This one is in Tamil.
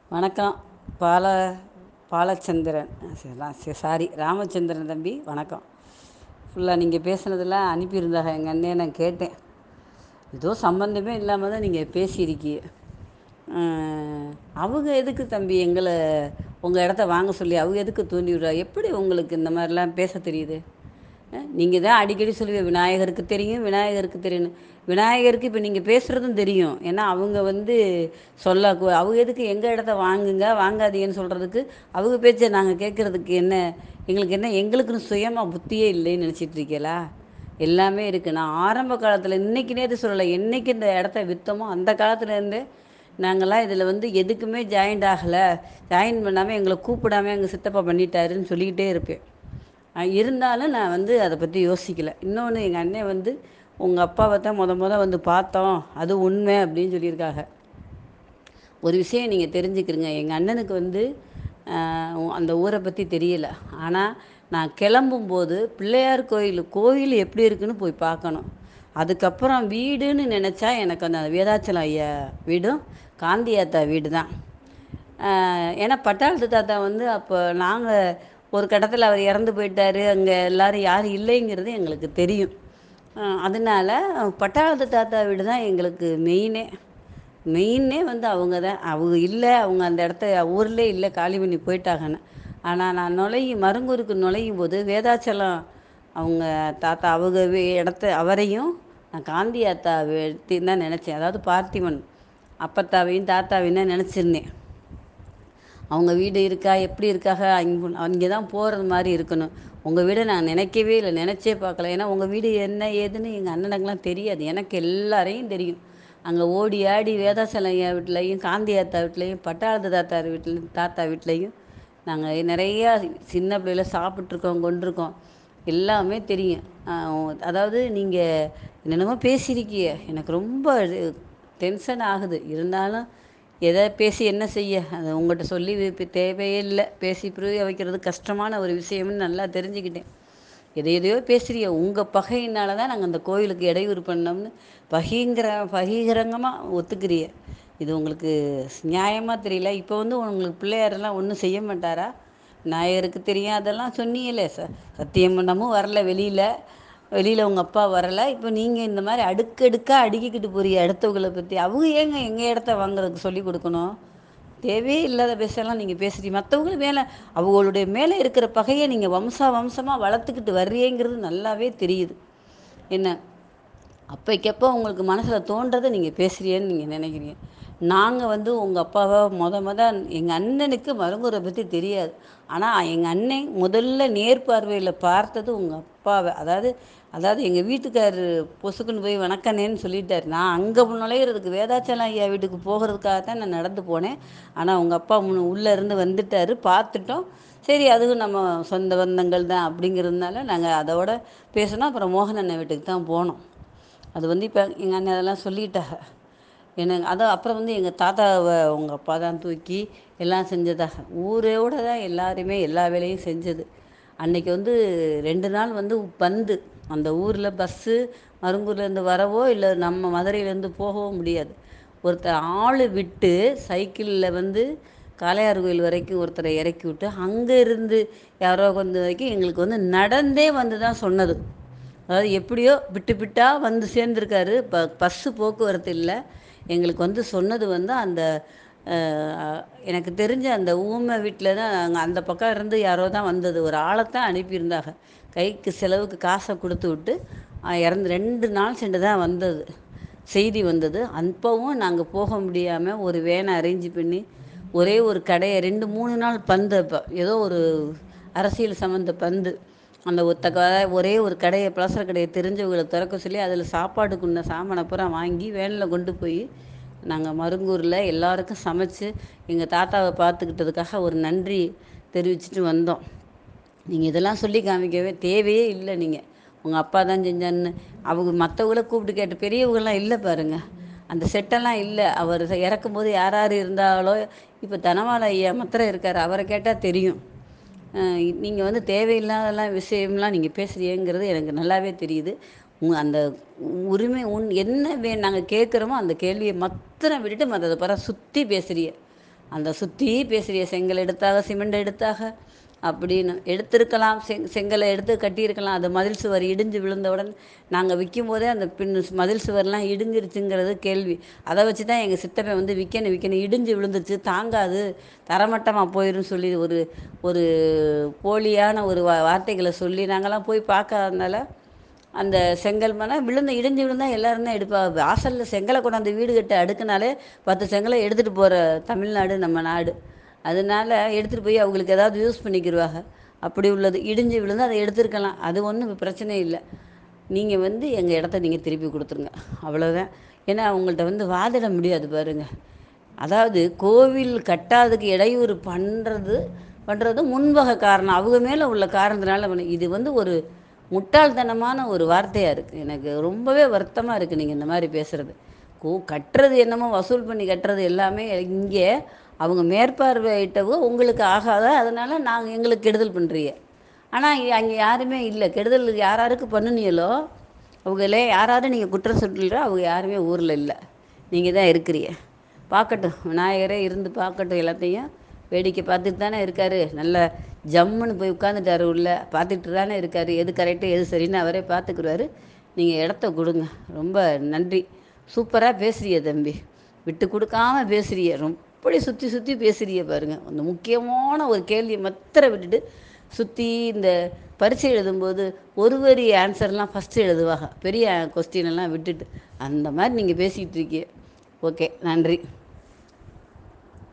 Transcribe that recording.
வணக்கம் பால பாலச்சந்திரன் சாரி ராமச்சந்திரன் தம்பி வணக்கம் ஃபுல்லாக நீங்கள் பேசுனதெல்லாம் அனுப்பியிருந்தாங்க எங்கள் அண்ணே நான் கேட்டேன் ஏதோ சம்பந்தமே இல்லாமல் தான் நீங்கள் பேசியிருக்கீங்க அவங்க எதுக்கு தம்பி எங்களை உங்கள் இடத்த வாங்க சொல்லி அவங்க எதுக்கு தூண்டி விடுறா எப்படி உங்களுக்கு இந்த மாதிரிலாம் பேச தெரியுது நீங்கள் தான் அடிக்கடி சொல்லுவீங்க விநாயகருக்கு தெரியும் விநாயகருக்கு தெரியும்னு விநாயகருக்கு இப்போ நீங்கள் பேசுகிறதும் தெரியும் ஏன்னா அவங்க வந்து சொல்ல அவங்க எதுக்கு எங்கள் இடத்த வாங்குங்க வாங்காதீங்கன்னு சொல்கிறதுக்கு அவங்க பேச்சை நாங்கள் கேட்குறதுக்கு என்ன எங்களுக்கு என்ன எங்களுக்குன்னு சுயமாக புத்தியே இல்லைன்னு நினச்சிட்டு இருக்கீங்களா எல்லாமே இருக்குது நான் ஆரம்ப காலத்தில் இன்றைக்கி நேற்று சொல்லலை என்றைக்கு இந்த இடத்த விற்றோமோ அந்த காலத்துலேருந்தே நாங்கள்லாம் இதில் வந்து எதுக்குமே ஜாயிண்ட் ஆகலை ஜாயின் பண்ணாமல் எங்களை கூப்பிடாமல் எங்கள் சித்தப்பா பண்ணிட்டாருன்னு சொல்லிக்கிட்டே இருப்பேன் இருந்தாலும் நான் வந்து அதை பற்றி யோசிக்கலை இன்னொன்று எங்கள் அண்ணன் வந்து உங்கள் அப்பாவை தான் முத முத வந்து பார்த்தோம் அது உண்மை அப்படின்னு சொல்லியிருக்காங்க ஒரு விஷயம் நீங்கள் தெரிஞ்சுக்கிறங்க எங்கள் அண்ணனுக்கு வந்து அந்த ஊரை பற்றி தெரியல ஆனால் நான் கிளம்பும்போது பிள்ளையார் கோயில் கோயில் எப்படி இருக்குன்னு போய் பார்க்கணும் அதுக்கப்புறம் வீடுன்னு நினச்சா எனக்கு அந்த வேதாச்சலம் ஐயா வீடும் காந்தியாத்தா வீடு தான் ஏன்னா பட்டாளத்து தாத்தா வந்து அப்போ நாங்கள் ஒரு கட்டத்தில் அவர் இறந்து போயிட்டார் அங்கே எல்லோரும் யாரும் இல்லைங்கிறது எங்களுக்கு தெரியும் அதனால் பட்டாளத்து தாத்தா வீடு தான் எங்களுக்கு மெயினே மெயினே வந்து அவங்க தான் அவங்க இல்லை அவங்க அந்த இடத்த ஊர்லேயே இல்லை காலி பண்ணி போயிட்டாங்கன்னு ஆனால் நான் நுழையும் மருங்கூருக்கு நுழையும் போது வேதாச்சலம் அவங்க தாத்தா அவங்க இடத்த அவரையும் நான் காந்தி ஆத்தா தான் நினச்சேன் அதாவது பார்த்திபன் அப்பத்தாவையும் தாத்தாவையும் தான் நினச்சிருந்தேன் அவங்க வீடு இருக்கா எப்படி இருக்காக அங்கே அங்கே தான் போகிறது மாதிரி இருக்கணும் உங்கள் வீடை நான் நினைக்கவே இல்லை நினச்சே பார்க்கல ஏன்னா உங்கள் வீடு என்ன ஏதுன்னு எங்கள் அண்ணனுக்கெலாம் தெரியாது எனக்கு எல்லாரையும் தெரியும் அங்கே ஓடி ஆடி வேதாசலையா வீட்லேயும் காந்தியாத்தா வீட்லேயும் பட்டாளத்து தாத்தா வீட்லேயும் தாத்தா வீட்லேயும் நாங்கள் நிறையா சின்ன பிள்ளையில சாப்பிட்ருக்கோம் கொண்டிருக்கோம் எல்லாமே தெரியும் அதாவது நீங்கள் என்னென்னமோ பேசியிருக்கிய எனக்கு ரொம்ப டென்ஷன் ஆகுது இருந்தாலும் எதை பேசி என்ன செய்ய அது உங்கள்கிட்ட சொல்லி இப்போ தேவையே இல்லை பேசி புரிய வைக்கிறது கஷ்டமான ஒரு விஷயம்னு நல்லா தெரிஞ்சுக்கிட்டேன் எதை எதையோ பேசுகிறிய உங்கள் பகையினால தான் நாங்கள் அந்த கோயிலுக்கு இடையூறு பண்ணோம்னு பகிங்கிற பகீகரங்கமாக ஒத்துக்கிறிய இது உங்களுக்கு நியாயமாக தெரியல இப்போ வந்து உங்களுக்கு பிள்ளையாரெல்லாம் ஒன்றும் செய்ய மாட்டாரா நாயருக்கு தெரியும் அதெல்லாம் சொன்னீங்களே ச சத்தியம் பண்ணமும் வரல வெளியில் வெளியில் உங்கள் அப்பா வரலை இப்போ நீங்கள் இந்த மாதிரி அடுக்கடுக்காக அடுக்கிக்கிட்டு போறிய அடுத்தவங்களை பற்றி அவங்க ஏங்க எங்கள் இடத்த வாங்குறதுக்கு சொல்லி கொடுக்கணும் தேவையே இல்லாத பேசலாம் நீங்கள் பேசுகிறீங்க மற்றவங்களும் மேலே அவங்களுடைய மேலே இருக்கிற பகையை நீங்கள் வம்சா வம்சமாக வளர்த்துக்கிட்டு வர்றீங்கிறது நல்லாவே தெரியுது என்ன அப்போக்கப்போ உங்களுக்கு மனசில் தோன்றதை நீங்கள் பேசுகிறீன்னு நீங்கள் நினைக்கிறீங்க நாங்கள் வந்து உங்கள் அப்பாவை மொத மொத எங்கள் அண்ணனுக்கு மருங்கூரை பற்றி தெரியாது ஆனால் எங்கள் அண்ணன் முதல்ல நேர்பார்வையில் பார்த்தது உங்கள் அப்பாவை அதாவது அதாவது எங்கள் வீட்டுக்காரரு பொசுக்குன்னு போய் வணக்கண்ணேன்னு சொல்லிட்டார் நான் அங்கே நுழையிறதுக்கு வேதாச்சலம் ஐயா வீட்டுக்கு போகிறதுக்காக தான் நான் நடந்து போனேன் ஆனால் உங்கள் அப்பா முன் உள்ளே இருந்து வந்துட்டார் பார்த்துட்டோம் சரி அதுவும் நம்ம சொந்த பந்தங்கள் தான் அப்படிங்கிறதுனால நாங்கள் அதோட பேசினோம் அப்புறம் மோகன் அண்ணன் வீட்டுக்கு தான் போனோம் அது வந்து இப்போ எங்கள் அண்ணன் அதெல்லாம் சொல்லிட்டாங்க எனக்கு அதான் அப்புறம் வந்து எங்கள் தாத்தாவை உங்கள் அப்பா தான் தூக்கி எல்லாம் செஞ்சதாக ஊரோட தான் எல்லாருமே எல்லா வேலையும் செஞ்சது அன்றைக்கி வந்து ரெண்டு நாள் வந்து பந்து அந்த ஊரில் பஸ்ஸு மருங்கூர்லேருந்து வரவோ இல்லை நம்ம மதுரையிலேருந்து போகவோ முடியாது ஒருத்தர் ஆள் விட்டு சைக்கிளில் வந்து காளையார் கோயில் வரைக்கும் ஒருத்தரை இறக்கி விட்டு அங்கே இருந்து யாரோ வந்து வரைக்கும் எங்களுக்கு வந்து நடந்தே வந்து தான் சொன்னது அதாவது எப்படியோ விட்டு விட்டால் வந்து சேர்ந்துருக்காரு ப பஸ்ஸு போக்குவரத்து இல்லை எங்களுக்கு வந்து சொன்னது வந்து அந்த எனக்கு தெரிஞ்ச அந்த ஊமை வீட்டில் தான் அங்கே அந்த பக்கம் இருந்து யாரோ தான் வந்தது ஒரு ஆளைத்தான் அனுப்பியிருந்தாங்க கைக்கு செலவுக்கு காசை கொடுத்து விட்டு இறந்து ரெண்டு நாள் சென்று தான் வந்தது செய்தி வந்தது அப்போவும் நாங்கள் போக முடியாமல் ஒரு வேனை அரேஞ்ச் பண்ணி ஒரே ஒரு கடையை ரெண்டு மூணு நாள் பந்து அப்போ ஏதோ ஒரு அரசியல் சம்மந்த பந்து அந்த ஒத்த கடை ஒரே ஒரு கடையை பலசர கடையை தெரிஞ்சவங்களை திறக்க சொல்லி அதில் சாப்பாடுக்குன்ன சாமானை பூரா வாங்கி வேனில் கொண்டு போய் நாங்கள் மருங்கூரில் எல்லாருக்கும் சமைச்சு எங்கள் தாத்தாவை பார்த்துக்கிட்டதுக்காக ஒரு நன்றி தெரிவிச்சிட்டு வந்தோம் நீங்கள் இதெல்லாம் சொல்லி காமிக்கவே தேவையே இல்லை நீங்கள் உங்கள் அப்பா தான் செஞ்சான்னு அவங்க மற்றவங்கள கூப்பிட்டு கேட்டு பெரியவங்களாம் இல்லை பாருங்கள் அந்த செட்டெல்லாம் இல்லை அவர் இறக்கும்போது யார் யார் இருந்தாலோ இப்போ தனவாள ஐயா மாத்திரம் இருக்கார் அவரை கேட்டால் தெரியும் நீங்கள் வந்து தேவையில்லாதெல்லாம் விஷயம்லாம் நீங்கள் பேசுகிறீங்கிறது எனக்கு நல்லாவே தெரியுது அந்த உரிமை உன் என்ன வே நாங்கள் கேட்குறோமோ அந்த கேள்வியை மாத்திரம் விட்டுட்டு மற்றதை பர சுற்றி பேசுறிய அந்த சுற்றி பேசுகிறிய செங்கல் எடுத்தாக சிமெண்ட் எடுத்தாக அப்படின்னு எடுத்திருக்கலாம் செங் செங்கலை எடுத்து கட்டியிருக்கலாம் அது மதில் சுவர் இடிஞ்சு விழுந்தவுடன் நாங்கள் விற்கும் போதே அந்த பின் மதில் சுவர்லாம் இடிஞ்சிருச்சுங்கிறது கேள்வி அதை வச்சு தான் எங்கள் சித்தப்பன் வந்து விற்கணும் விற்கணும் இடிஞ்சு விழுந்துருச்சு தாங்காது தரமட்டமாக போயிடும் சொல்லி ஒரு ஒரு போலியான ஒரு வா வார்த்தைகளை சொல்லி நாங்கள்லாம் போய் பார்க்காதனால அந்த செங்கல் மேலே விழுந்த இடிஞ்சு விழுந்தா எல்லாரும் தான் எடுப்பா வாசலில் செங்கலை கொண்டாந்து வீடு கட்ட அடுக்குனாலே பத்து செங்கலை எடுத்துகிட்டு போகிற தமிழ்நாடு நம்ம நாடு அதனால எடுத்துகிட்டு போய் அவங்களுக்கு ஏதாவது யூஸ் பண்ணிக்கிடுவாங்க அப்படி உள்ளது இடிஞ்சு விழுந்து அதை எடுத்துருக்கலாம் அது ஒன்றும் பிரச்சனை இல்லை நீங்கள் வந்து எங்கள் இடத்த நீங்கள் திருப்பி கொடுத்துருங்க அவ்வளோதான் ஏன்னா அவங்கள்ட்ட வந்து வாதிட முடியாது பாருங்கள் அதாவது கோவில் கட்டாததுக்கு இடையூறு பண்ணுறது பண்ணுறது முன்வகை காரணம் அவங்க மேலே உள்ள காரணத்தினால பண்ண- இது வந்து ஒரு முட்டாள்தனமான ஒரு வார்த்தையாக இருக்குது எனக்கு ரொம்பவே வருத்தமாக இருக்குது நீங்கள் இந்த மாதிரி பேசுகிறது கோ கட்டுறது என்னமோ வசூல் பண்ணி கட்டுறது எல்லாமே இங்கே அவங்க மேற்பார்வையிட்டவங்க உங்களுக்கு ஆகாத அதனால் நாங்கள் எங்களுக்கு கெடுதல் பண்ணுறீங்க ஆனால் அங்கே யாருமே இல்லை கெடுதல் யார் யாருக்கு பண்ணுனீங்களோ அவங்களே யார் யாரும் நீங்கள் குற்றம் சொல்கிறீங்களோ அவங்க யாருமே ஊரில் இல்லை நீங்கள் தான் இருக்கிறீங்க பார்க்கட்டும் விநாயகரே இருந்து பார்க்கட்டும் எல்லாத்தையும் வேடிக்கை பார்த்துட்டு தானே இருக்காரு நல்ல ஜம்முன்னு போய் உட்காந்துட்டாரு உள்ள பார்த்துட்டு தானே இருக்காரு எது கரெக்டு எது சரின்னு அவரே பார்த்துக்குருவாரு நீங்கள் இடத்த கொடுங்க ரொம்ப நன்றி சூப்பராக பேசுறிய தம்பி விட்டு கொடுக்காம பேசுறிய ரொம்ப சுற்றி சுற்றி பேசுறிய பாருங்க அந்த முக்கியமான ஒரு கேள்வியை மாத்திரம் விட்டுட்டு சுற்றி இந்த பரீட்சை எழுதும்போது ஒரு வரி ஆன்சர்லாம் ஃபஸ்ட்டு எழுதுவாங்க பெரிய கொஸ்டின் எல்லாம் விட்டுட்டு அந்த மாதிரி நீங்கள் பேசிக்கிட்டு இருக்கீங்க ஓகே நன்றி